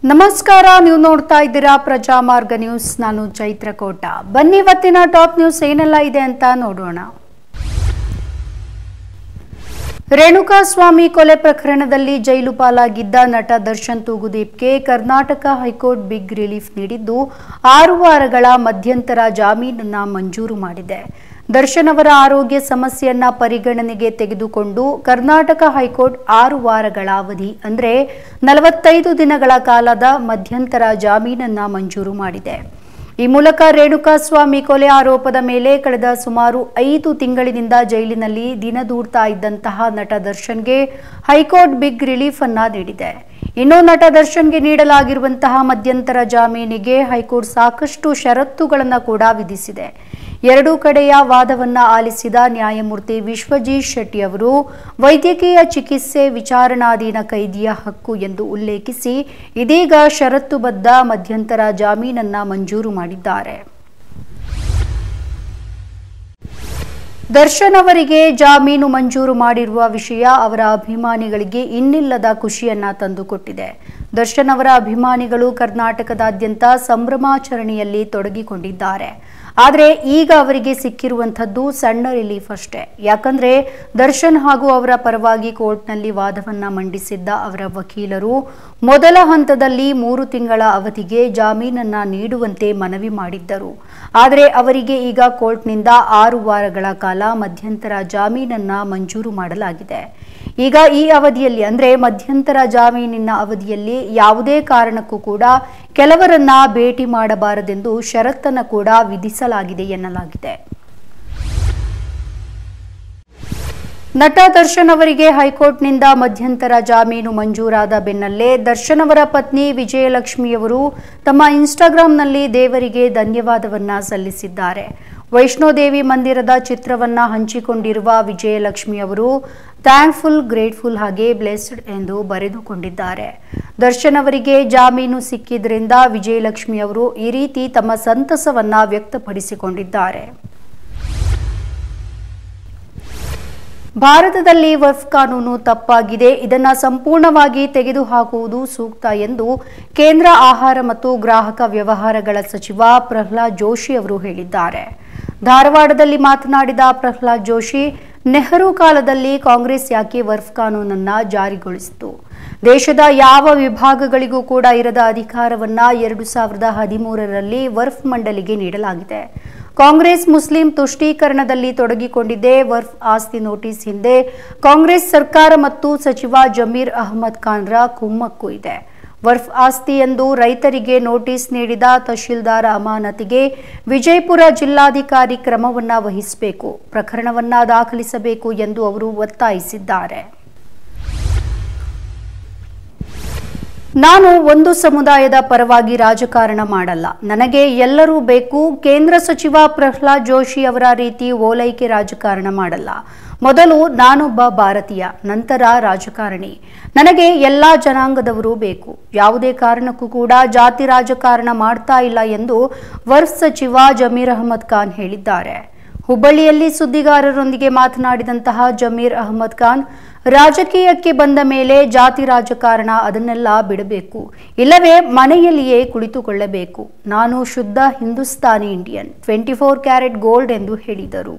ನಮಸ್ಕಾರ ನೀವು ನೋಡ್ತಾ ಇದ್ದೀರಾ ಪ್ರಜಾಮಾರ್ಗ ನ್ಯೂಸ್ ನಾನು ಚೈತ್ರ ಕೋಟ ಬನ್ನಿ ಇವತ್ತಿನ ಟಾಪ್ ನ್ಯೂಸ್ ಏನೆಲ್ಲ ಇದೆ ಅಂತ ನೋಡೋಣ ರೇಣುಕಾ ಸ್ವಾಮಿ ಕೊಲೆ ಪ್ರಕರಣದಲ್ಲಿ ಜೈಲು ಪಾಲಾಗಿದ್ದ ನಟ ದರ್ಶನ್ ತೂಗುದೀಪ್ಗೆ ಕರ್ನಾಟಕ ಹೈಕೋರ್ಟ್ ಬಿಗ್ ರಿಲೀಫ್ ನೀಡಿದ್ದು ಆರು ವಾರಗಳ ಮಧ್ಯಂತರ ಜಾಮೀನನ್ನ ಮಂಜೂರು ಮಾಡಿದೆ ದರ್ಶನ್ ಅವರ ಆರೋಗ್ಯ ಸಮಸ್ಯೆಯನ್ನ ಪರಿಗಣನೆಗೆ ತೆಗೆದುಕೊಂಡು ಕರ್ನಾಟಕ ಹೈಕೋರ್ಟ್ ಆರು ವಾರಗಳ ಅವಧಿ ಅಂದ್ರೆ ನಲವತ್ತೈದು ದಿನಗಳ ಕಾಲದ ಮಧ್ಯಂತರ ಜಾಮೀನನ್ನ ಮಂಜೂರು ಮಾಡಿದೆ ಈ ಮೂಲಕ ರೇಣುಕಾ ಸ್ವಾಮಿ ಕೊಲೆ ಆರೋಪದ ಮೇಲೆ ಕಳೆದ ಸುಮಾರು ಐದು ತಿಂಗಳಿನಿಂದ ಜೈಲಿನಲ್ಲಿ ದಿನದೂಡ್ತಾ ಇದ್ದಂತಹ ನಟ ದರ್ಶನ್ಗೆ ಹೈಕೋರ್ಟ್ ಬಿಗ್ ರಿಲೀಫ್ ಅನ್ನ ನೀಡಿದೆ ಇನ್ನು ನಟ ದರ್ಶನ್ಗೆ ನೀಡಲಾಗಿರುವಂತಹ ಮಧ್ಯಂತರ ಜಾಮೀನಿಗೆ ಹೈಕೋರ್ಟ್ ಸಾಕಷ್ಟು ಷರತ್ತುಗಳನ್ನು ಕೂಡ ವಿಧಿಸಿದೆ ಎರಡೂ ಕಡೆಯ ವಾದವನ್ನ ಆಲಿಸಿದ ನ್ಯಾಯಮೂರ್ತಿ ವಿಶ್ವಜೀತ್ ಶೆಟ್ಟಿ ಅವರು ವೈದ್ಯಕೀಯ ಚಿಕಿತ್ಸೆ ವಿಚಾರಣಾಧೀನ ಕೈದಿಯ ಹಕ್ಕು ಎಂದು ಉಲ್ಲೇಖಿಸಿ ಇದೀಗ ಷರತ್ತುಬದ್ಧ ಮಧ್ಯಂತರ ಜಾಮೀನನ್ನ ಮಂಜೂರು ಮಾಡಿದ್ದಾರೆ ದರ್ಶನ್ ಅವರಿಗೆ ಜಾಮೀನು ಮಂಜೂರು ಮಾಡಿರುವ ವಿಷಯ ಅವರ ಅಭಿಮಾನಿಗಳಿಗೆ ಇನ್ನಿಲ್ಲದ ಖುಷಿಯನ್ನ ತಂದುಕೊಟ್ಟಿದೆ ದರ್ಶನ್ ಅವರ ಅಭಿಮಾನಿಗಳು ಕರ್ನಾಟಕದಾದ್ಯಂತ ಸಂಭ್ರಮಾಚರಣೆಯಲ್ಲಿ ತೊಡಗಿಕೊಂಡಿದ್ದಾರೆ ಆದರೆ ಈಗ ಅವರಿಗೆ ಸಿಕ್ಕಿರುವಂಥದ್ದು ಸಣ್ಣ ರಿಲೀಫ್ ಅಷ್ಟೇ ಯಾಕಂದ್ರೆ ದರ್ಶನ್ ಹಾಗೂ ಅವರ ಪರವಾಗಿ ಕೋರ್ಟ್ನಲ್ಲಿ ವಾದವನ್ನ ಮಂಡಿಸಿದ್ದ ಅವರ ವಕೀಲರು ಮೊದಲ ಹಂತದಲ್ಲಿ ಮೂರು ತಿಂಗಳ ಅವಧಿಗೆ ಜಾಮೀನನ್ನ ನೀಡುವಂತೆ ಮನವಿ ಮಾಡಿದ್ದರು ಆದರೆ ಅವರಿಗೆ ಈಗ ಕೋರ್ಟ್ನಿಂದ ಆರು ವಾರಗಳ ಕಾಲ ಮಧ್ಯಂತರ ಜಾಮೀನನ್ನ ಮಂಜೂರು ಮಾಡಲಾಗಿದೆ ಈಗ ಈ ಅವಧಿಯಲ್ಲಿ ಅಂದ್ರೆ ಮಧ್ಯಂತರ ಜಾಮೀನಿನ ಅವಧಿಯಲ್ಲಿ ಯಾವುದೇ ಕಾರಣಕ್ಕೂ ಕೂಡ ಕೆಲವರನ್ನ ಭೇಟಿ ಮಾಡಬಾರದೆಂದು ಷರತ್ತನ್ನ ಕೂಡ ವಿಧಿಸಲಾಗಿದೆ ಎನ್ನಲಾಗಿದೆ ನಟ ದರ್ಶನ್ ಅವರಿಗೆ ಹೈಕೋರ್ಟ್ನಿಂದ ಮಧ್ಯಂತರ ಜಾಮೀನು ಮಂಜೂರಾದ ಬೆನ್ನಲ್ಲೇ ದರ್ಶನ್ ಅವರ ಪತ್ನಿ ವಿಜಯಲಕ್ಷ್ಮಿಯವರು ತಮ್ಮ ಇನ್ಸ್ಟಾಗ್ರಾಂನಲ್ಲಿ ದೇವರಿಗೆ ಧನ್ಯವಾದವನ್ನ ಸಲ್ಲಿಸಿದ್ದಾರೆ ವೈಷ್ಣೋದೇವಿ ಮಂದಿರದ ಚಿತ್ರವನ್ನ ಹಂಚಿಕೊಂಡಿರುವ ವಿಜಯಲಕ್ಷ್ಮಿ ಅವರು ಥ್ಯಾಂಕ್ಫುಲ್ ಗ್ರೇಟ್ಫುಲ್ ಹಾಗೆ ಬ್ಲೆಸ್ಡ್ ಎಂದು ಬರೆದುಕೊಂಡಿದ್ದಾರೆ ದರ್ಶನ್ ಅವರಿಗೆ ಜಾಮೀನು ಸಿಕ್ಕಿದ್ರಿಂದ ವಿಜಯಲಕ್ಷ್ಮಿ ಅವರು ಈ ರೀತಿ ತಮ್ಮ ಸಂತಸವನ್ನ ವ್ಯಕ್ತಪಡಿಸಿಕೊಂಡಿದ್ದಾರೆ ಭಾರತದಲ್ಲಿ ವರ್ಫ್ ಕಾನೂನು ತಪ್ಪಾಗಿದೆ ಇದನ್ನ ಸಂಪೂರ್ಣವಾಗಿ ತೆಗೆದುಹಾಕುವುದು ಸೂಕ್ತ ಎಂದು ಕೇಂದ್ರ ಆಹಾರ ಮತ್ತು ಗ್ರಾಹಕ ವ್ಯವಹಾರಗಳ ಸಚಿವ ಪ್ರಹ್ಲಾದ್ ಜೋಶಿ ಅವರು ಹೇಳಿದ್ದಾರೆ ಧಾರವಾಡದಲ್ಲಿ ಮಾತನಾಡಿದ ಪ್ರಹ್ಲಾದ್ ಜೋಶಿ ನೆಹರು ಕಾಲದಲ್ಲಿ ಕಾಂಗ್ರೆಸ್ ಯಾಕೆ ವರ್ಫ್ ಕಾನೂನನ್ನ ಜಾರಿಗೊಳಿಸಿತು ದೇಶದ ಯಾವ ವಿಭಾಗಗಳಿಗೂ ಕೂಡ ಇರದ ಅಧಿಕಾರವನ್ನ ಎರಡು ಸಾವಿರದ ಹದಿಮೂರರಲ್ಲಿ ವರ್ಫ್ ಮಂಡಳಿಗೆ ನೀಡಲಾಗಿದೆ ಕಾಂಗ್ರೆಸ್ ಮುಸ್ಲಿಂ ತುಷ್ಟೀಕರಣದಲ್ಲಿ ತೊಡಗಿಕೊಂಡಿದೆ ವರ್ಫ್ ಆಸ್ತಿ ನೋಟಿಸ್ ಹಿಂದೆ ಕಾಂಗ್ರೆಸ್ ಸರ್ಕಾರ ಮತ್ತು ಸಚಿವ ಜಮೀರ್ ಅಹಮದ್ ಖಾನ್ರ ಕುಮ್ಮಕ್ಕು ಇದೆ ವರ್ಫ್ ಆಸ್ತಿ ಎಂದು ರೈತರಿಗೆ ನೋಟಿಸ್ ನೀಡಿದ ತಹಶೀಲ್ದಾರ್ ಅಮಾನತಿಗೆ ವಿಜಯಪುರ ಜಿಲ್ಲಾಧಿಕಾರಿ ಕ್ರಮವನ್ನ ವಹಿಸಬೇಕು ಪ್ರಕರಣವನ್ನ ದಾಖಲಿಸಬೇಕು ಎಂದು ಅವರು ಒತ್ತಾಯಿಸಿದ್ದಾರೆ ನಾನು ಒಂದು ಸಮುದಾಯದ ಪರವಾಗಿ ರಾಜಕಾರಣ ಮಾಡಲ್ಲ ನನಗೆ ಎಲ್ಲರೂ ಬೇಕು ಕೇಂದ್ರ ಸಚಿವ ಪ್ರಹ್ಲಾದ್ ಜೋಶಿ ಅವರ ರೀತಿ ಓಲೈಕೆ ರಾಜಕಾರಣ ಮಾಡಲ್ಲ ಮೊದಲು ನಾನೊಬ್ಬ ಭಾರತೀಯ ನಂತರ ರಾಜಕಾರಣಿ ನನಗೆ ಎಲ್ಲ ಜನಾಂಗದವರು ಬೇಕು ಯಾವುದೇ ಕಾರಣಕ್ಕೂ ಕೂಡ ಜಾತಿ ರಾಜಕಾರಣ ಮಾಡ್ತಾ ಇಲ್ಲ ಎಂದು ವರ್ಫ್ ಸಚಿವ ಜಮೀರ್ ಅಹಮದ್ ಖಾನ್ ಹೇಳಿದ್ದಾರೆ ಹುಬ್ಬಳ್ಳಿಯಲ್ಲಿ ಸುದ್ದಿಗಾರರೊಂದಿಗೆ ಮಾತನಾಡಿದಂತಹ ಜಮೀರ್ ಅಹಮದ್ ಖಾನ್ ರಾಜಕೀಯಕ್ಕೆ ಬಂದ ಮೇಲೆ ಜಾತಿ ರಾಜಕಾರಣ ಅದನ್ನೆಲ್ಲ ಬಿಡಬೇಕು ಇಲ್ಲವೇ ಮನೆಯಲ್ಲಿಯೇ ಕುಳಿತುಕೊಳ್ಳಬೇಕು ನಾನು ಶುದ್ಧ Hindustani Indian twenty four carat gold ಎಂದು ಹೇಳಿದರು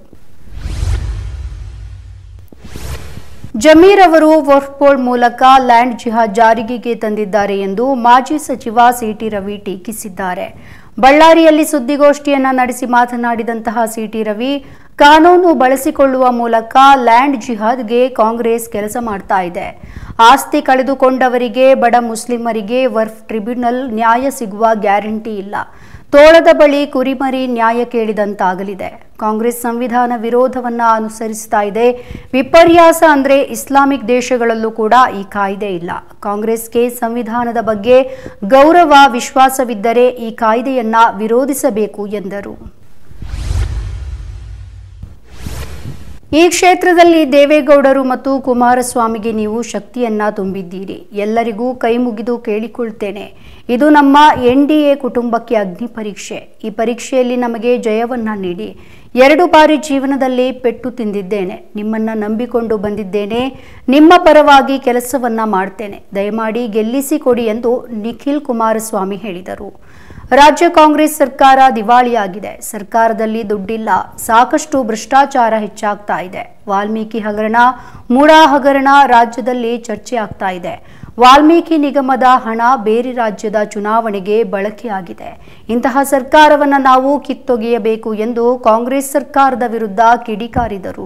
ಜಮೀರ್ ಅವರು ವರ್ಫ್ಪೋಲ್ ಮೂಲಕ ಲ್ಯಾಂಡ್ ಜಿಹಾದ್ ಜಾರಿಗೆ ತಂದಿದ್ದಾರೆ ಎಂದು ಮಾಜಿ ಸಚಿವ ಸಿಟಿ ರವಿ ಟೀಕಿಸಿದ್ದಾರೆ ಬಳ್ಳಾರಿಯಲ್ಲಿ ಸುದ್ದಿಗೋಷ್ಠಿಯನ್ನ ನಡೆಸಿ ಮಾತನಾಡಿದಂತಹ ಸಿಟಿ ರವಿ ಕಾನೂನು ಬಳಸಿಕೊಳ್ಳುವ ಮೂಲಕ ಲ್ಯಾಂಡ್ ಜಿಹಾದ್ಗೆ ಕಾಂಗ್ರೆಸ್ ಕೆಲಸ ಮಾಡ್ತಾ ಇದೆ ಆಸ್ತಿ ಕಳೆದುಕೊಂಡವರಿಗೆ ಬಡ ಮುಸ್ಲಿಮರಿಗೆ ವರ್ಫ್ ಟ್ರಿಬ್ಯುನಲ್ ನ್ಯಾಯ ಸಿಗುವ ಗ್ಯಾರಂಟಿ ಇಲ್ಲ ತೋಳದ ಬಳಿ ಕುರಿಮರಿ ನ್ಯಾಯ ಕೇಳಿದಂತಾಗಲಿದೆ ಕಾಂಗ್ರೆಸ್ ಸಂವಿಧಾನ ವಿರೋಧವನ್ನ ಅನುಸರಿಸ್ತಾ ಇದೆ ವಿಪರ್ಯಾಸ ಅಂದ್ರೆ ಇಸ್ಲಾಮಿಕ್ ದೇಶಗಳಲ್ಲೂ ಕೂಡ ಈ ಕಾಯ್ದೆ ಇಲ್ಲ ಕಾಂಗ್ರೆಸ್ಗೆ ಸಂವಿಧಾನದ ಬಗ್ಗೆ ಗೌರವ ವಿಶ್ವಾಸವಿದ್ದರೆ ಈ ಕಾಯ್ದೆಯನ್ನ ವಿರೋಧಿಸಬೇಕು ಎಂದರು ಈ ಕ್ಷೇತ್ರದಲ್ಲಿ ದೇವೇಗೌಡರು ಮತ್ತು ಕುಮಾರಸ್ವಾಮಿಗೆ ನೀವು ಶಕ್ತಿಯನ್ನ ತುಂಬಿದ್ದೀರಿ ಎಲ್ಲರಿಗೂ ಕೈ ಮುಗಿದು ಕೇಳಿಕೊಳ್ತೇನೆ ಇದು ನಮ್ಮ ಎನ್ ಡಿ ಎ ಕುಟುಂಬಕ್ಕೆ ಅಗ್ನಿ ಪರೀಕ್ಷೆ ಈ ಪರೀಕ್ಷೆಯಲ್ಲಿ ನಮಗೆ ಜಯವನ್ನ ನೀಡಿ ಎರಡು ಬಾರಿ ಜೀವನದಲ್ಲಿ ಪೆಟ್ಟು ತಿಂದಿದ್ದೇನೆ ನಿಮ್ಮನ್ನ ನಂಬಿಕೊಂಡು ಬಂದಿದ್ದೇನೆ ನಿಮ್ಮ ಪರವಾಗಿ ಕೆಲಸವನ್ನ ಮಾಡ್ತೇನೆ ದಯಮಾಡಿ ಗೆಲ್ಲಿಸಿಕೊಡಿ ಎಂದು ನಿಖಿಲ್ ಕುಮಾರಸ್ವಾಮಿ ಹೇಳಿದರು ರಾಜ್ಯ ಕಾಂಗ್ರೆಸ್ ಸರ್ಕಾರ ದಿವಾಳಿಯಾಗಿದೆ ಸರ್ಕಾರದಲ್ಲಿ ದುಡ್ಡಿಲ್ಲ ಸಾಕಷ್ಟು ಭ್ರಷ್ಟಾಚಾರ ಹೆಚ್ಚಾಗ್ತಾ ಇದೆ ವಾಲ್ಮೀಕಿ ಹಗರಣ ಮೂಡಾ ಹಗರಣ ರಾಜ್ಯದಲ್ಲಿ ಚರ್ಚೆ ಆಗ್ತಾ ಇದೆ ವಾಲ್ಮೀಕಿ ನಿಗಮದ ಹಣ ಬೇರೆ ರಾಜ್ಯದ ಚುನಾವಣೆಗೆ ಬಳಕೆಯಾಗಿದೆ ಇಂತಹ ಸರ್ಕಾರವನ್ನು ನಾವು ಕಿತ್ತೊಗೆಯಬೇಕು ಎಂದು ಕಾಂಗ್ರೆಸ್ ಸರ್ಕಾರದ ವಿರುದ್ಧ ಕಿಡಿಕಾರಿದರು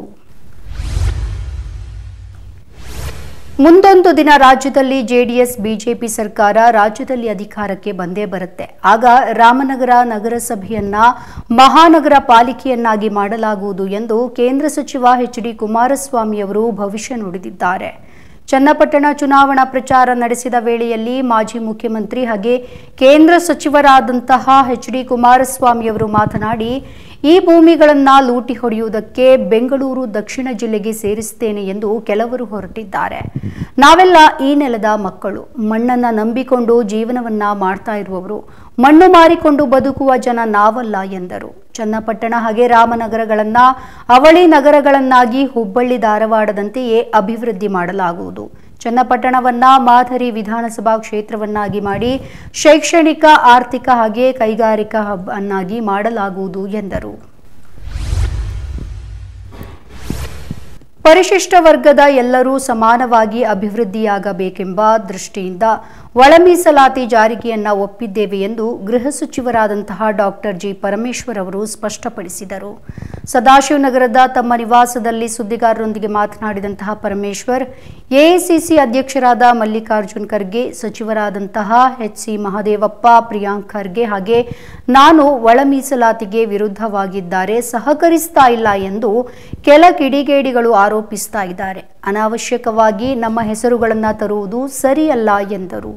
ಮುಂದೊಂದು ದಿನ ರಾಜ್ಯದಲ್ಲಿ ಜೆಡಿಎಸ್ ಬಿಜೆಪಿ ಸರ್ಕಾರ ರಾಜ್ಯದಲ್ಲಿ ಅಧಿಕಾರಕ್ಕೆ ಬಂದೇ ಬರುತ್ತೆ ಆಗ ರಾಮನಗರ ನಗರಸಭೆಯನ್ನ ಮಹಾನಗರ ಪಾಲಿಕೆಯನ್ನಾಗಿ ಮಾಡಲಾಗುವುದು ಎಂದು ಕೇಂದ್ರ ಸಚಿವ ಎಚ್ ಡಿ ಕುಮಾರಸ್ವಾಮಿ ಅವರು ಭವಿಷ್ಯ ನುಡಿದಿದ್ದಾರೆ ಚನ್ನಪಟ್ಟಣ ಚುನಾವಣಾ ಪ್ರಚಾರ ನಡೆಸಿದ ವೇಳೆಯಲ್ಲಿ ಮಾಜಿ ಮುಖ್ಯಮಂತ್ರಿ ಹಾಗೆ ಕೇಂದ್ರ ಸಚಿವರಾದಂತಹ ಎಚ್ ಡಿ ಕುಮಾರಸ್ವಾಮಿ ಅವರು ಮಾತನಾಡಿ ಈ ಭೂಮಿಗಳನ್ನ ಲೂಟಿ ಹೊಡೆಯುವುದಕ್ಕೆ ಬೆಂಗಳೂರು ದಕ್ಷಿಣ ಜಿಲ್ಲೆಗೆ ಸೇರಿಸುತ್ತೇನೆ ಎಂದು ಕೆಲವರು ಹೊರಟಿದ್ದಾರೆ ನಾವೆಲ್ಲ ಈ ನೆಲದ ಮಕ್ಕಳು ಮಣ್ಣನ್ನ ನಂಬಿಕೊಂಡು ಜೀವನವನ್ನ ಮಾಡ್ತಾ ಇರುವವರು ಮಣ್ಣು ಮಾರಿಕೊಂಡು ಬದುಕುವ ಜನ ನಾವಲ್ಲ ಎಂದರು ಚನ್ನಪಟ್ಟಣ ಹಾಗೆ ರಾಮನಗರಗಳನ್ನ ಅವಳಿ ನಗರಗಳನ್ನಾಗಿ ಹುಬ್ಬಳ್ಳಿ ಧಾರವಾಡದಂತೆಯೇ ಅಭಿವೃದ್ಧಿ ಮಾಡಲಾಗುವುದು ಚನ್ನಪಟ್ಟಣವನ್ನ ಮಾದರಿ ವಿಧಾನಸಭಾ ಕ್ಷೇತ್ರವನ್ನಾಗಿ ಮಾಡಿ ಶೈಕ್ಷಣಿಕ ಆರ್ಥಿಕ ಹಾಗೆ ಕೈಗಾರಿಕಾ ಹಬ್ ಅನ್ನಾಗಿ ಮಾಡಲಾಗುವುದು ಎಂದರು ಪರಿಶಿಷ್ಟ ವರ್ಗದ ಎಲ್ಲರೂ ಸಮಾನವಾಗಿ ಅಭಿವೃದ್ಧಿಯಾಗಬೇಕೆಂಬ ದೃಷ್ಟಿಯಿಂದ ಒಳ ಮೀಸಲಾತಿ ಜಾರಿಗೆಯನ್ನ ಒಪ್ಪಿದ್ದೇವೆ ಎಂದು ಗೃಹ ಸಚಿವರಾದಂತಹ ಡಾಕ್ಟರ್ ಜಿ ಪರಮೇಶ್ವರ್ ಅವರು ಸ್ಪಷ್ಟಪಡಿಸಿದರು ಸದಾಶಿವನಗರದ ತಮ್ಮ ನಿವಾಸದಲ್ಲಿ ಸುದ್ದಿಗಾರರೊಂದಿಗೆ ಮಾತನಾಡಿದಂತಹ ಪರಮೇಶ್ವರ್ ಎಐಸಿಸಿ ಅಧ್ಯಕ್ಷರಾದ ಮಲ್ಲಿಕಾರ್ಜುನ್ ಖರ್ಗೆ ಸಚಿವರಾದಂತಹ ಎಚ್ ಸಿ ಮಹದೇವಪ್ಪ ಪ್ರಿಯಾಂಕ್ ಖರ್ಗೆ ಹಾಗೆ ನಾನು ಒಳ ಮೀಸಲಾತಿಗೆ ವಿರುದ್ಧವಾಗಿದ್ದಾರೆ ಸಹಕರಿಸ್ತಾ ಇಲ್ಲ ಎಂದು ಕೆಲ ಕಿಡಿಗೇಡಿಗಳು ಆರೋಪಿಸ್ತಾ ಇದ್ದಾರೆ ಅನಾವಶ್ಯಕವಾಗಿ ನಮ್ಮ ಹೆಸರುಗಳನ್ನು ತರುವುದು ಸರಿಯಲ್ಲ ಎಂದರು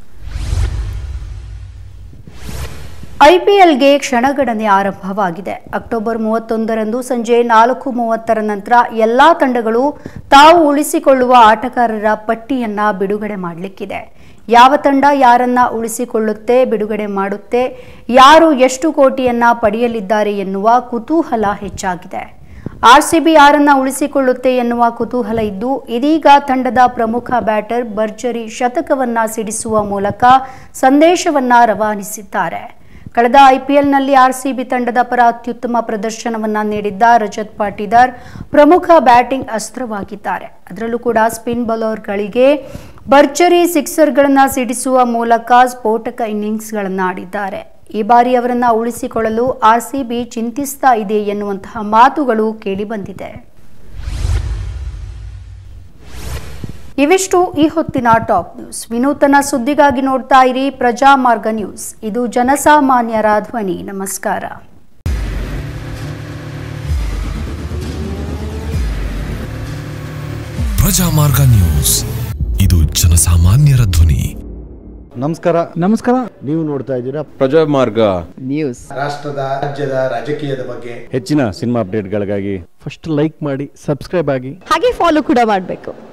ಐಪಿಎಲ್ಗೆ ಕ್ಷಣಗಣನೆ ಆರಂಭವಾಗಿದೆ ಅಕ್ಟೋಬರ್ ಮೂವತ್ತೊಂದರಂದು ಸಂಜೆ ನಾಲ್ಕು ಮೂವತ್ತರ ನಂತರ ಎಲ್ಲಾ ತಂಡಗಳು ತಾವು ಉಳಿಸಿಕೊಳ್ಳುವ ಆಟಗಾರರ ಪಟ್ಟಿಯನ್ನ ಬಿಡುಗಡೆ ಮಾಡಲಿಕ್ಕಿದೆ ಯಾವ ತಂಡ ಯಾರನ್ನ ಉಳಿಸಿಕೊಳ್ಳುತ್ತೆ ಬಿಡುಗಡೆ ಮಾಡುತ್ತೆ ಯಾರು ಎಷ್ಟು ಕೋಟಿಯನ್ನ ಪಡೆಯಲಿದ್ದಾರೆ ಎನ್ನುವ ಕುತೂಹಲ ಹೆಚ್ಚಾಗಿದೆ ಆರ್ಸಿಬಿ ಯಾರನ್ನ ಉಳಿಸಿಕೊಳ್ಳುತ್ತೆ ಎನ್ನುವ ಕುತೂಹಲ ಇದ್ದು ಇದೀಗ ತಂಡದ ಪ್ರಮುಖ ಬ್ಯಾಟರ್ ಭರ್ಜರಿ ಶತಕವನ್ನ ಸಿಡಿಸುವ ಮೂಲಕ ಸಂದೇಶವನ್ನ ರವಾನಿಸಿದ್ದಾರೆ ಕಳೆದ ಐಪಿಎಲ್ನಲ್ಲಿ ಆರ್ಸಿಬಿ ತಂಡದ ಪರ ಅತ್ಯುತ್ತಮ ಪ್ರದರ್ಶನವನ್ನ ನೀಡಿದ್ದ ರಜತ್ ಪಾಟೀದಾರ್ ಪ್ರಮುಖ ಬ್ಯಾಟಿಂಗ್ ಅಸ್ತ್ರವಾಗಿದ್ದಾರೆ ಅದರಲ್ಲೂ ಕೂಡ ಸ್ಪಿನ್ ಬೌಲರ್ಗಳಿಗೆ ಭರ್ಜರಿ ಸಿಕ್ಸರ್ಗಳನ್ನ ಸಿಡಿಸುವ ಮೂಲಕ ಸ್ಫೋಟಕ ಇನ್ನಿಂಗ್ಸ್ಗಳನ್ನ ಆಡಿದ್ದಾರೆ ಈ ಬಾರಿ ಅವರನ್ನ ಉಳಿಸಿಕೊಳ್ಳಲು ಆರ್ಸಿಬಿ ಚಿಂತಿಸ್ತಾ ಇದೆ ಎನ್ನುವಂತಹ ಮಾತುಗಳು ಕೇಳಿಬಂದಿದೆ ಇವಿಷ್ಟು ಈ ಹೊತ್ತಿನ ಟಾಪ್ ನ್ಯೂಸ್ ವಿನೂತನ ಸುದ್ದಿಗಾಗಿ ನೋಡ್ತಾ ಇರಿ ಪ್ರಜಾಮಾರ್ಗ ನ್ಯೂಸ್ ಇದು ಜನಸಾಮಾನ್ಯರ ಧ್ವನಿ ನಮಸ್ಕಾರ ಪ್ರಜಾಮಾರ್ಗ ನ್ಯೂಸ್ ಇದು ಜನಸಾಮಾನ್ಯರ ಧ್ವನಿ ನಮಸ್ಕಾರ ನಮಸ್ಕಾರ ನೀವು ನೋಡ್ತಾ ಇದ್ದೀರಾ ಪ್ರಜಾಮಾರ್ಗ ನ್ಯೂಸ್ ರಾಷ್ಟ್ರದ ರಾಜ್ಯದ ರಾಜಕೀಯದ ಬಗ್ಗೆ ಹೆಚ್ಚಿನ ಸಿನಿಮಾ ಅಪ್ಡೇಟ್ಗಳಿಗಾಗಿ ಫಸ್ಟ್ ಲೈಕ್ ಮಾಡಿ ಸಬ್ಸ್ಕ್ರೈಬ್ ಆಗಿ ಹಾಗೆ ಫಾಲೋ ಕೂಡ ಮಾಡಬೇಕು